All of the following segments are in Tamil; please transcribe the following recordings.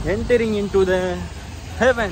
entering into the heaven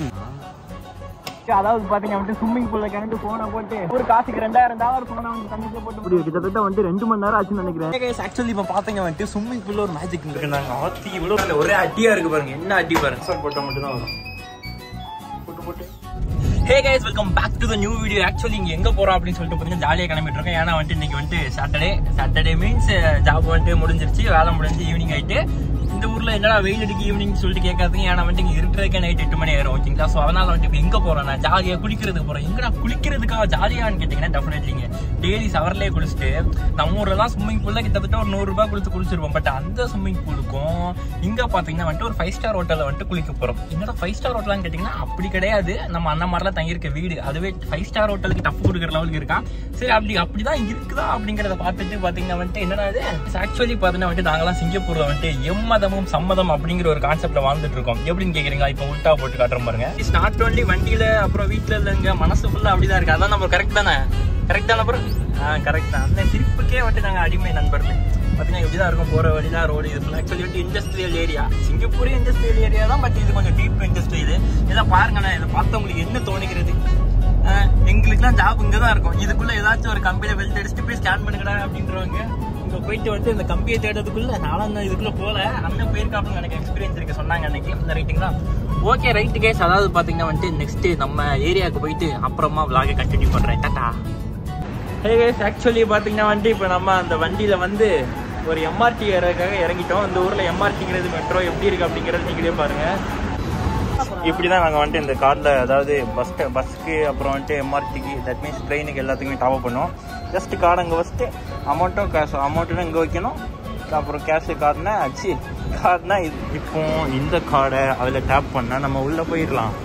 அதாவது பாத்தீங்க வந்துட்டு ஸ்விம்மிங் பூல்ல கிணத்து போனை போட்டு ஒரு காசுக்கு ரெண்டாயிரம் டாலர் போனா வந்து தண்ணிக்கு போட்டு இப்படி கிட்டத்தட்ட வந்துட்டு ரெண்டு மணி நேரம் ஆச்சுன்னு நினைக்கிறேன் ஆக்சுவலி இப்போ பாத்தீங்க வந்துட்டு ஸ்விம்மிங் பூல்ல ஒரு மேஜிக் இருக்கு நாங்க ஆத்தி இவ்வளோ அந்த ஒரே அடியா இருக்கு பாருங்க என்ன அடி பாருங்க சார் போட்டா மட்டும் தான் வரும் போட்டு போட்டு hey guys welcome back to the new video actually இங்க எங்க போறோம் அப்படின்னு சொல்லிட்டு பாத்தீங்கன்னா ஜாலியா கிளம்பிட்டு இருக்கோம் ஏன்னா வந்துட்டு இன்னைக்கு வந்துட்டு சாட்டர்டே சாட்டர்டே மீன்ஸ் ஜாப் வந்துட்டு முடிஞ்சிருச்சு வேலை முடிஞ்சு ஈவினிங் ஆயிட்டு இந்த ஊர்ல என்னடா வெயில் அடிக்கு ஈவினிங் சொல்லிட்டு கேட்காதீங்க ஏன்னா வந்துட்டு இங்க இருக்கிறதுக்கே நைட் எட்டு மணி ஆயிரும் ஓகேங்களா ஸோ அதனால வந்துட்டு இப்போ எங்க போறோம் நான் ஜாலியா குளிக்கிறதுக்கு போறேன் எங்கடா குளிக்கிறதுக்காக ஜாலியான்னு கேட்டீங்கன்னா டெஃபினெட்லிங்க டெய்லி சவர்லேயே குளிச்சுட்டு நம்ம ஊர்ல தான் ஸ்விம்மிங் பூல்ல கிட்டத்தட்ட ஒரு நூறு ரூபாய் கொடுத்து குளிச்சிருப்போம் பட் அந்த ஸ்விம்மிங் பூலுக்கும் இங்க பாத்தீங்கன்னா வந்துட்டு ஒரு ஃபைவ் ஸ்டார் ஹோட்டல்ல வந்துட்டு குளிக்க போறோம் என்னடா ஃபைவ் ஸ்டார் ஹோட்டலான்னு கேட்டீங்கன்னா அப்படி கிடையாது நம்ம அண்ணன் மாதிரிலாம் தங்கியிருக்க வீடு அதுவே ஃபைவ் ஸ்டார் ஹோட்டலுக்கு டஃப் கொடுக்குற லெவலுக்கு இருக்கான் சரி அப்படி அப்படிதான் இருக்குதா அப்படிங்கறத பார்த்துட்டு பாத்தீங்கன்னா வந்துட்டு என்னடா இது ஆக்சுவலி பாத்தீங்கன்னா வந்துட்டு நாங்களாம் சிங்கப்பூர்ல வந்துட்டு எம்மதமும் சம்மதம் அப்படிங்கிற ஒரு கான்செப்ட்ல வாழ்ந்துட்டு இருக்கோம் எப்படின்னு கேக்குறீங்களா இப்போ உல்டா போட்டு காட்டுறோம் பாருங்க நாட் ஒன்லி வண்டியில அப்புறம் வீட்டுல இல்லைங்க மனசு ஃபுல்லா அப்படிதான் இருக்கு அதான் நம்ம கரெக்ட் தானே கரெக்ட் தானே அப்புறம் ஆ கரெக்ட் தான் அந்த சிரிப்புக்கே வந்துட்டு நாங்க அடிமை நண்பர்கள் பார்த்தீங்கன்னா இப்படிதான் இருக்கும் போற வழிதான் ரோடு இது ஃபுல்லாக ஆக்சுவலி வந்து industrial area Singapore industrial area தான் பட் இது கொஞ்சம் டீப் இண்டஸ்ட்ரியல் இதை பாருங்களேன் இதை பார்த்து உங்களுக்கு என்ன தோணிக்கிறது ஆஹ் எங்களுக்குலாம் ஜாப் இங்கே தான் இருக்கும் இதுக்குள்ள ஏதாச்சும் ஒரு கம்பியில வெல்ட் அடிச்சுட்டு போய் ஸ்கேன் பண்ணுங்கடா அப்படின்றவங்க இங்க போயிட்டு வந்து இந்த கம்பியை தேடுறதுக்குள்ள நானும் தான் இதுக்குள்ள போல அண்ணன் போயிருக்காப்புன்னு எனக்கு எக்ஸ்பீரியன்ஸ் இருக்கு சொன்னாங்க அன்னைக்கு இந்த ரைட்டுங்களா ஓகே ரைட்டு கேஸ் அதாவது பாத்தீங்கன்னா வந்துட்டு நெக்ஸ்ட் நம்ம ஏரியாவுக்கு போயிட்டு அப்புறமா விளாக கண்டினியூ பண்றேன் டாட்டா ஹே கைஸ் ஆக்சுவலி பார்த்தீங்கன்னா வந்துட்டு இப்போ நம்ம அந்த வண்டியில் வந்து ஒரு எம்ஆர்டி ஏறதுக்காக இறங்கிட்டோம் இந்த ஊரில் எம்ஆர்டிங்கிறது மெட்ரோ எப்படி இருக்கு அப்படிங்கிறது நீங்களே பாருங்க இப்படி தான் நாங்கள் வந்துட்டு இந்த காரில் அதாவது பஸ் பஸ்ஸுக்கு அப்புறம் வந்துட்டு எம்ஆர்டிக்கு தட் மீன்ஸ் ட்ரெயினுக்கு எல்லாத்துக்குமே டாப் பண்ணுவோம் ஜஸ்ட் கார்டு அங்கே வச்சுட்டு அமௌண்ட்டும் கேஷ் அமௌண்ட்டும் இங்கே வைக்கணும் அப்புறம் கேஷ் கார்டுனா ஆச்சு கார்டுனா இது இப்போ இந்த கார்டை அதில் டேப் பண்ணால் நம்ம உள்ளே போயிடலாம்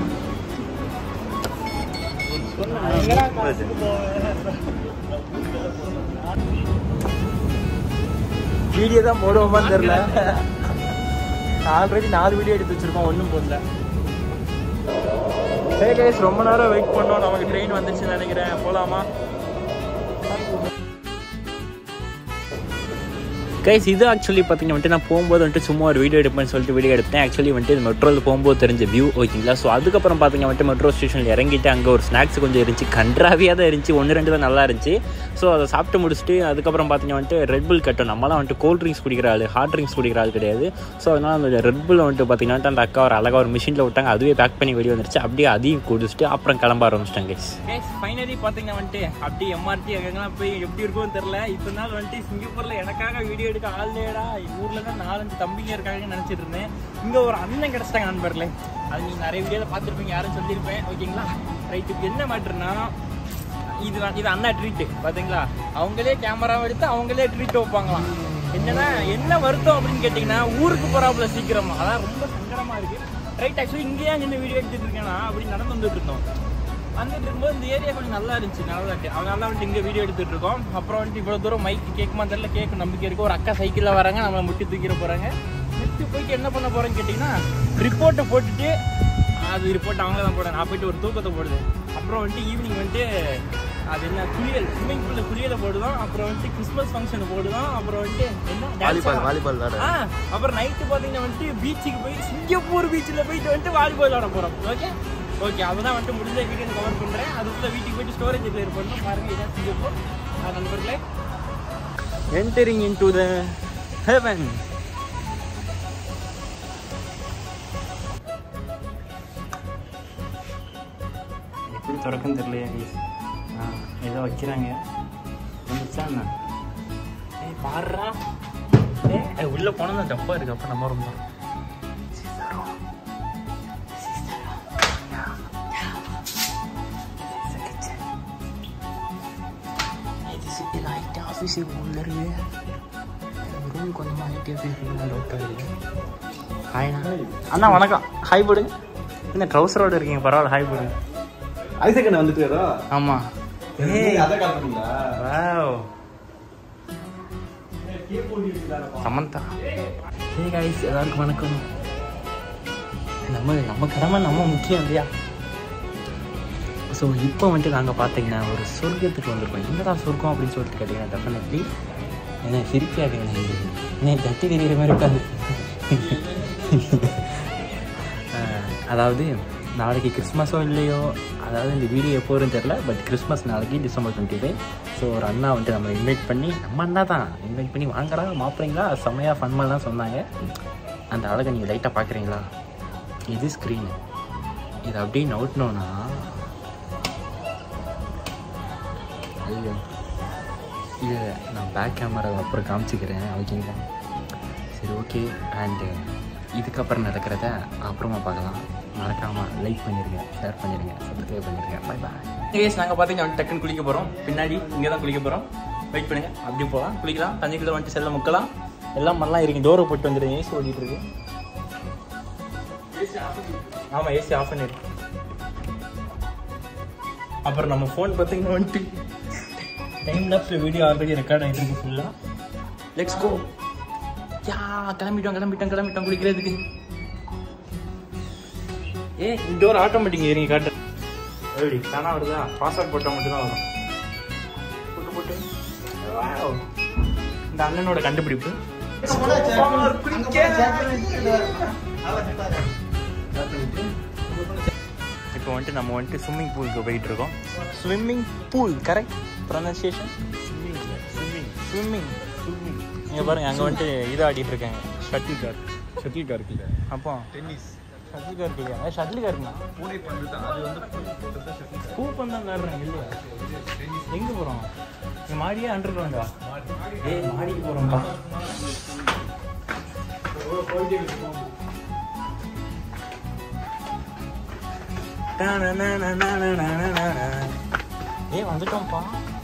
வீடியோ தான் போடுவோமான்னு தெரியல ஆல்ரெடி நாலு வீடியோ எடுத்து வச்சிருக்கோம் ஒன்றும் போடல ஹே கைஸ் ரொம்ப நேரம் வெயிட் பண்ணோம் நமக்கு ட்ரெயின் வந்துச்சுன்னு நினைக்கிறேன் போலாமா கைஸ் இது ஆக்சுவலி பார்த்தீங்கன்னா வந்துட்டு நான் போகும்போது வந்துட்டு சும்மா ஒரு வீடியோ எடுப்பேன்னு சொல்லிட்டு வீடியோ எடுத்தேன் ஆக்சுவலி வந்துட்டு இது மெட்ரோவில் போகும்போது தெரிஞ்ச வியூ ஓகேங்களா ஸோ அதுக்கப்புறம் பார்த்தீங்க வந்துட்டு மெட்ரோ ஸ்டேஷனில் இறங்கிட்டு அங்கே ஒரு ஸ்நாக்ஸ் கொஞ்சம் இருந்துச்சு கன்றாவியாக தான் இருந்துச்சு ஒன்று ரெண்டு தான் நல்லா இருந்துச்சு ஸோ அதை சாப்பிட்டு முடிச்சுட்டு அதுக்கப்புறம் பார்த்தீங்க வந்துட்டு ரெட் புல் கட்டும் நம்மளாம் வந்துட்டு கோல்ட் ட்ரிங்க்ஸ் குடிக்கிற ஆள் ஹாட் ட்ரிங்க்ஸ் குடிக்கிற ஆள் கிடையாது ஸோ அதனால் அந்த ரெட் புல் வந்துட்டு பார்த்தீங்கன்னா அந்த அக்கா ஒரு அழகாக ஒரு மிஷினில் விட்டாங்க அதுவே பேக் பண்ணி வெளியே வந்துருச்சு அப்படியே அதையும் குடிச்சிட்டு அப்புறம் கிளம்ப ஆரம்பிச்சிட்டாங்க கைஸ் ஃபைனலி பார்த்தீங்கன்னா வந்துட்டு அப்படியே எம்ஆர்டி அங்கெல்லாம் போய் எப்படி இருக்கும்னு தெரில இப்போ நாள் வந்துட்டு சிங்கப்பூரில் எனக்காக வீடியோ எடுக்க ஆள் இல்லையடா ஊரில் தான் நாலஞ்சு தம்பிங்க இருக்காங்கன்னு நினச்சிட்டு இருந்தேன் இங்கே ஒரு அண்ணன் கிடச்சிட்டாங்க நண்பர்களே அது நீங்கள் நிறைய வீடியோவில் பார்த்துருப்பீங்க யாரும் சொல்லியிருப்பேன் ஓகேங்களா ரைட் இப்போ என்ன மேட்ருன்னா இது இது அண்ணா ட்ரீட்டு பார்த்தீங்களா அவங்களே கேமரா எடுத்து அவங்களே ட்ரீட் வைப்பாங்களாம் என்னன்னா என்ன வருத்தம் அப்படின்னு கேட்டிங்கன்னா ஊருக்கு போகிறாப்புல சீக்கிரமா அதான் ரொம்ப சங்கடமா இருக்கு ரைட் ஆக்சுவலி இங்கேயே நின்று வீடியோ எடுத்துட்டு இருக்கேனா அப்படி நடந்து வந்துட்டு இருந்தோம் வந்துட்டு இருக்கும்போது இந்த ஏரியா கொஞ்சம் நல்லா இருந்துச்சு நல்லா இருக்கு அதனால வந்துட்டு இங்கே வீடியோ எடுத்துட்டு இருக்கோம் அப்புறம் வந்துட்டு இவ்வளோ தூரம் மைக் கேட்குமா தெரியல கேட்க நம்பிக்கை இருக்கு ஒரு அக்கா சைக்கிளில் வராங்க நம்மளை முட்டி தூக்கிட போகிறாங்க நெக்ஸ்ட் போயிட்டு என்ன பண்ண போகிறேன்னு கேட்டிங்கன்னா ரிப்போர்ட்டை போட்டுட்டு அது ரிப்போர்ட் அவங்கள தான் போட நான் போயிட்டு ஒரு தூக்கத்தை போடுது அப்புறம் வந்துட்டு ஈவினிங் வந்துட்டு அது என்ன குளியல் ஸ்விம்மிங் பூல்ல குளியலை போடுதோம் அப்புறம் வந்துட்டு கிறிஸ்மஸ் ஃபங்க்ஷன் போடுதோம் அப்புறம் வந்துட்டு என்ன வாலிபால் வாலிபால் விளாட ஆ அப்புறம் நைட்டு பார்த்தீங்கன்னா வந்துட்டு பீச்சுக்கு போய் சிங்கப்பூர் பீச்சில் போயிட்டு வந்துட்டு வாலிபால் விளாட போகிறோம் ஓகே ஓகே அதுதான் வந்துட்டு முடிஞ்ச வீடியோ கவர் பண்ணுறேன் அதுக்குள்ள வீட்டுக்கு போயிட்டு ஸ்டோரேஜ் கிளியர் பண்ணணும் பாருங்க இதான் சிங்கப்பூர் அது நண்பர்களே entering into the heaven எப்படி திறக்குன்னு தெரியலையா guys? ஆ ஏதோ வைக்கிறாங்க வந்துச்சா என்ன ஏய் பாடுறா ஏய் உள்ள போனா டப்பா இருக்கு அப்ப நம்ம ரொம்ப அண்ணா வணக்கம் ஹாய் போடுங்க என்ன ட்ரௌசரோட இருக்கீங்க பரவாயில்ல ஹாய் போடுங்க ஐசக் அண்ணா வந்துட்டாரா ஆமா ஏய் அத கால் பண்ணீங்களா வாவ் சமந்தா ஹே கைஸ் எல்லாருக்கும் வணக்கம் நம்ம நம்ம கடமை நம்ம முக்கியம் இல்லையா ஸோ இப்போ வந்துட்டு நாங்கள் பார்த்தீங்கன்னா ஒரு சொர்க்கத்துக்கு வந்திருக்கோம் என்னடா சொர்க்கம் அப்படின்னு சொல்லிட்டு கேட்டிங்கன்னா டெஃபினெட்லி என்ன சிரிக்காதீங்க என்ன தட்டி தெரியுற மாதிரி இருக்காது அதாவது நாளைக்கு கிறிஸ்மஸோ இல்லையோ அதாவது இந்த வீடியோ எப்போ வரும்னு தெரில பட் கிறிஸ்மஸ் நாளைக்கு டிசம்பர் டுவெண்ட்டி ஃபைவ் ஸோ ஒரு அண்ணா வந்துட்டு நம்ம இன்வைட் பண்ணி நம்ம அண்ணா தான் இன்வைட் பண்ணி வாங்கடா மாப்பிள்ளைங்களா செம்மையாக ஃபன் பண்ணலாம் சொன்னாங்க அந்த அழகை நீங்கள் லைட்டாக பார்க்குறீங்களா இது ஸ்க்ரீனு இது அப்படியே நவுட்டினோன்னா ஐயோ இது நான் பேக் கேமரா அப்புறம் காமிச்சிக்கிறேன் ஓகேங்களா சரி ஓகே அண்டு இதுக்கப்புறம் நடக்கிறத அப்புறமா பார்க்கலாம் மறக்காமல் லைக் பண்ணிடுங்க ஷேர் பண்ணிடுங்க சப்ஸ்கிரைப் பண்ணிடுங்க பை பாய் கேஸ் நாங்கள் பார்த்தீங்கன்னா டக்குன்னு குளிக்க போகிறோம் பின்னாடி இங்கே தான் குளிக்க போகிறோம் வெயிட் பண்ணுங்க அப்படி போகலாம் குளிக்கலாம் தண்ணிக்குள்ள வந்துட்டு செல்ல முக்கலாம் எல்லாம் மண்ணெலாம் இருக்கு டோரை போட்டு வந்துடுங்க ஏசி ஓடிட்டு இருக்கு ஆமாம் ஏசி ஆஃப் பண்ணிடு அப்புறம் நம்ம ஃபோன் பார்த்தீங்கன்னா வந்துட்டு டைம் லாப்ஸில் வீடியோ ஆல்ரெடி ரெக்கார்ட் ஆகிட்டு இருக்கு ஃபுல்லாக லெட்ஸ் கோ யா கிளம்பிட்டோம் கிளம்பிட்டோம் கிளம்பிட்டோம் குளிக்கிறதுக்கு ஏ இந்த ஒரு ஆட்டோமேட்டிக் ஏறிங்க காட்டு எப்படி தானா வருதா பாஸ்வேர்ட் போட்டால் மட்டும்தான் வரும் போட்டு போட்டு Wow. இந்த அண்ணனோட கண்டுபிடிப்பு இப்போ வந்துட்டு நம்ம வந்துட்டு ஸ்விம்மிங் பூலுக்கு போயிட்டு இருக்கோம் swimming pool correct pronunciation swimming swimming swimming இங்கே பாருங்க அங்கே வந்துட்டு இது ஆடிட்டு இருக்காங்க ஷட்டில் கார் ஷட்டில் கார்க் இல்ல அப்போ டென்னிஸ் ஷட்டில் கார்க்கு இல்லையா ஷட்டில் கார்க்குண்ணா பூனை பந்து தான் அது வந்து ஷட்டில் பூ பந்தான் விளாடுறாங்க இல்லையா எங்கே போகிறோம் இங்கே மாடியே அண்டர் கிரவுண்டா ஏய் மாடிக்கு போகிறோம்ப்பா ஏய் வந்துட்டோம்ப்பா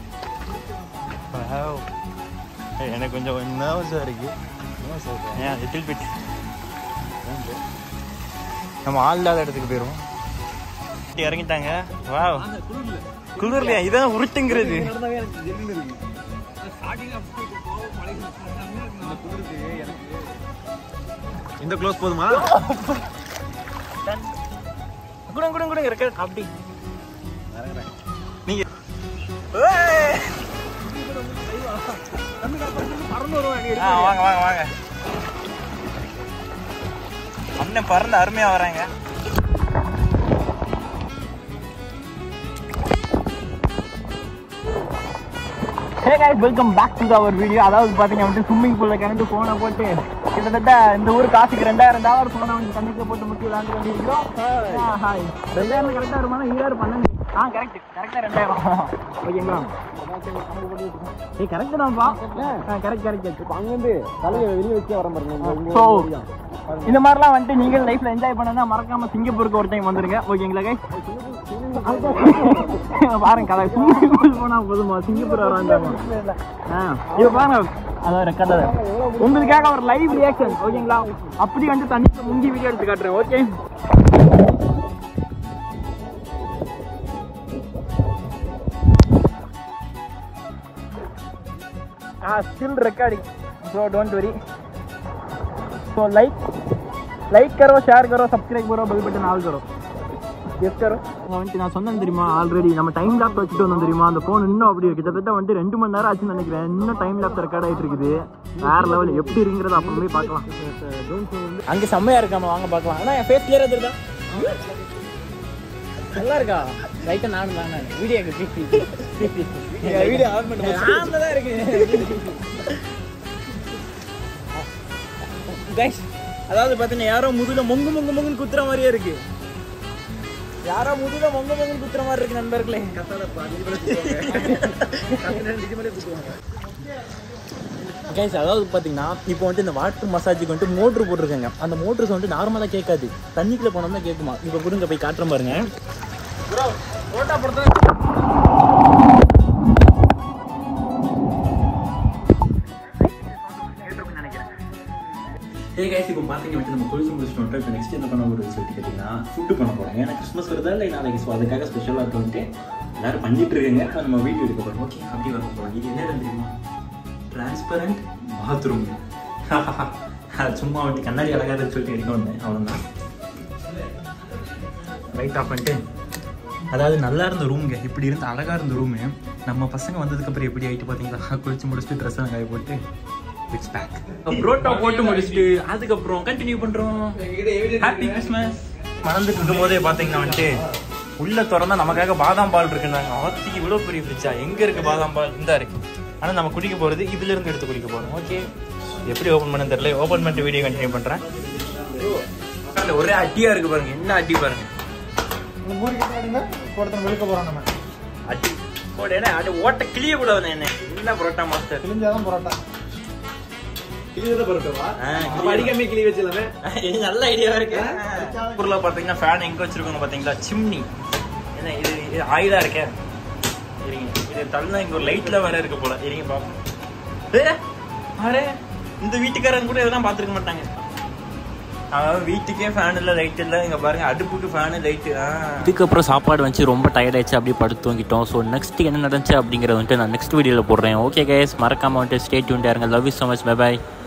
Wow. ஏய், எனக்கு கொஞ்சம் நர்வஸாக இருக்கு ஏன் லிட்டில் பிட் நம்ம ஆள் இல்லாத இடத்துக்கு போயிடுவோம் இறங்கிட்டாங்க வாவ் குளிர்லையா இதான் உருட்டுங்கிறது இந்த க்ளோஸ் போதுமா குடுங்க குடுங்க குடுங்க இருக்க அப்படி நீங்க ஆ, வாங்க வாங்க வாங்க அண்ணன் பறந்து அருமையா வராங்க hey guys welcome back to our video அதாவது பார்த்தீங்க வந்து ஸ்விம்மிங் பூலில் கிணத்து ஃபோனை போட்டு கிட்டத்தட்ட இந்த ஊர் காசுக்கு ரெண்டாயிரம் டாலர் ஃபோனை வந்து தண்ணிக்கு போட்டு முக்கி விளாண்டு கொண்டிருக்கிறோம் ஹாய் ரெண்டாயிரம் கரெக்டாக வருமானம் ஈராயிரம் பன்னெண்டு ஆ கரெக்ட் கரெக்டாக ரெண்டாயிரம் ஓகேங்களா ஏய் கரெக்ட் தான்ப்பா கரெக்ட் கரெக்ட் அங்கிருந்து தலையை வெளியே வச்சே வர பாருங்க ஸோ இந்த மாதிரிலாம் வந்துட்டு நீங்கள் லைஃப்ல என்ஜாய் பண்ணனா மறக்காம சிங்கப்பூருக்கு ஒரு டைம் வந்துருங்க ஓகேங்களா guys? பாருங்க கதை ஸ்விம்மிங் பூல் போனா போதுமா சிங்கப்பூர் வராண்டாமா இது பாருங்க அதான் ரெக்கார்ட் உங்களுக்காக ஒரு லைவ் ரியாக்ஷன் ஓகேங்களா அப்படி வந்து தண்ணிக்கு முங்கி வீடியோ எடுத்து காட்டுறேன் okay ah still recording so don't worry so like like करो शेयर करो सब्सक्राइब करो बेल बटन ऑल करो எஸ் கரோ வந்துட்டு நான் சொன்னேன் தெரியுமா ஆல்ரெடி நம்ம டைம் லேப் வச்சுட்டு வந்தோம் தெரியுமா அந்த ஃபோன் இன்னும் அப்படி கிட்டத்தட்ட வந்துட்டு ரெண்டு மணி நேரம் ஆச்சுன்னு நினைக்கிறேன் இன்னும் டைம் லேப் ரெக்கார்ட் ஆகிட்டு இருக்குது வேற லெவல் எப்படி இருக்குங்கிறத அப்புறம் போய் பார்க்கலாம் அங்கே செம்மையா இருக்காம வாங்க பார்க்கலாம் ஆனால் என் ஃபேஸ் கிளியராக இருக்கா நல்லா இருக்கா ரைட்டா நானும் தான் நான் வீடியோ வீடியோ ஆன் பண்ணி ஆன்ல தான் இருக்கு கைஸ் அதாவது பார்த்தீங்கன்னா யாரோ முதுகுல மொங்கு மொங்கு மொங்குன்னு குத்துற மாதிரியே இருக்கு யாரோ முதுகுல மொங்கு மொங்குன்னு குத்துற மாதிரி இருக்கு நண்பர்களே கைஸ் அதாவது பார்த்தீங்கன்னா இப்போ வந்துட்டு இந்த வாட்டர் மசாஜுக்கு வந்துட்டு மோட்ரு போட்டிருக்காங்க அந்த மோட்ரு வந்துட்டு நார்மலாக கேட்காது தண்ணிக்குள்ளே போனோம்னா கேட்குமா இப்போ கொடுங்க போய் காட்டுறேன் பாருங்க ஏ கைஸ் இப்போ பார்த்தீங்க வந்து நம்ம குளிச்சு முடிச்சிட்டோம் இப்போ நெக்ஸ்ட் என்ன பண்ண போகிறது சொல்லிட்டு கேட்டிங்கன்னா ஃபுட்டு பண்ண போகிறோம் ஏன்னா கிறிஸ்மஸ் வருதா இல்லை நாளைக்கு ஸோ அதுக்காக ஸ்பெஷலாக இருக்கோன்ட்டு எல்லாரும் பண்ணிட்டு இருக்கீங்க இப்போ நம்ம வீடியோ எடுக்க போகிறோம் ஓகே அப்படி வர போகிறோம் இது என்ன இடம் தெரியுமா டிரான்ஸ்பரண்ட் பாத்ரூம் சும்மா வந்து கண்ணாடி அழகாதுன்னு சொல்லிட்டு எடுக்க வந்தேன் அவ்வளோதான் ரைட் ஆஃப் பண்ணிட்டு அதாவது நல்லா இருந்த ரூமுங்க இப்படி இருந்த அழகா இருந்த ரூமு நம்ம பசங்க வந்ததுக்கு அப்புறம் எப்படி ஆயிட்டு பாத்தீங்களா குளிச்சு முடிச்சுட்டு ட்ரெஸ் எல்லாம் காய போட்டு இட்ஸ் பேக் புரோட்டா போட்டு முடிச்சுட்டு அதுக்கப்புறம் கண்டினியூ பண்றோம் ஹாப்பி கிறிஸ்மஸ் மணந்துட்டு இருக்கும் போதே பாத்தீங்கன்னா வந்துட்டு உள்ள திறந்தா நமக்காக பாதாம் பால் இருக்குன்னாங்க ஆத்தி இவ்வளவு பெரிய ஃப்ரிட்ஜா எங்க இருக்கு பாதாம் பால் இந்த இருக்கு ஆனா நம்ம குடிக்க போறது இதுல இருந்து எடுத்து குடிக்க போறோம் ஓகே எப்படி ஓபன் பண்ண தெரியல ஓபன் பண்ணிட்டு வீடியோ கண்டினியூ பண்றேன் உட்கார்ந்து ஒரே அடியா இருக்கு பாருங்க என்ன அடி பாருங்க இந்த மூடி கிட்ட ஒருத்தன் வெளுக்க போறோம் நம்ம அடி போட என்ன அடி ஓட்ட கிளிய கூடாது என்ன என்ன புரோட்டா மாஸ்டர் கிழிஞ்சாதான் பரோட்டா கிளியத பரோட்டாவா ஆ, நம்ம அடிக்காம கிளி வச்சிடலாமே இது நல்ல ஐடியாவா இருக்கு ஊர்ல பாத்தீங்கன்னா ஃபேன் எங்க வச்சிருக்காங்க பாத்தீங்களா சிம்னி என்ன இது இது ஆயிலா இருக்கே இருங்க இது தள்ளா இங்க ஒரு லைட்ல வேற இருக்கு போல இருங்க பாப்போம் ஏ, அரே இந்த வீட்டுக்காரங்க கூட இதெல்லாம் பாத்துருக்க மாட்டாங்க அதாவது வீட்டுக்கே ஃபேன் இல்ல லைட் இல்ல இங்க பாருங்க அடுப்புக்கு ஃபேனு லைட்டு இதுக்கப்புறம் சாப்பாடு வந்து ரொம்ப டயர்ட் ஆயிடுச்சு அப்படியே படுத்து தூங்கிட்டோம் ஸோ நெக்ஸ்ட் என்ன நடந்துச்சு அப்படிங்கறத வந்துட்டு நான் நெக்ஸ்ட் வீடியோல போடுறேன் ஓகே கைஸ் மறக்காம வந்துட்டு ஸ்டே டியூன் இருங்க love you so much bye bye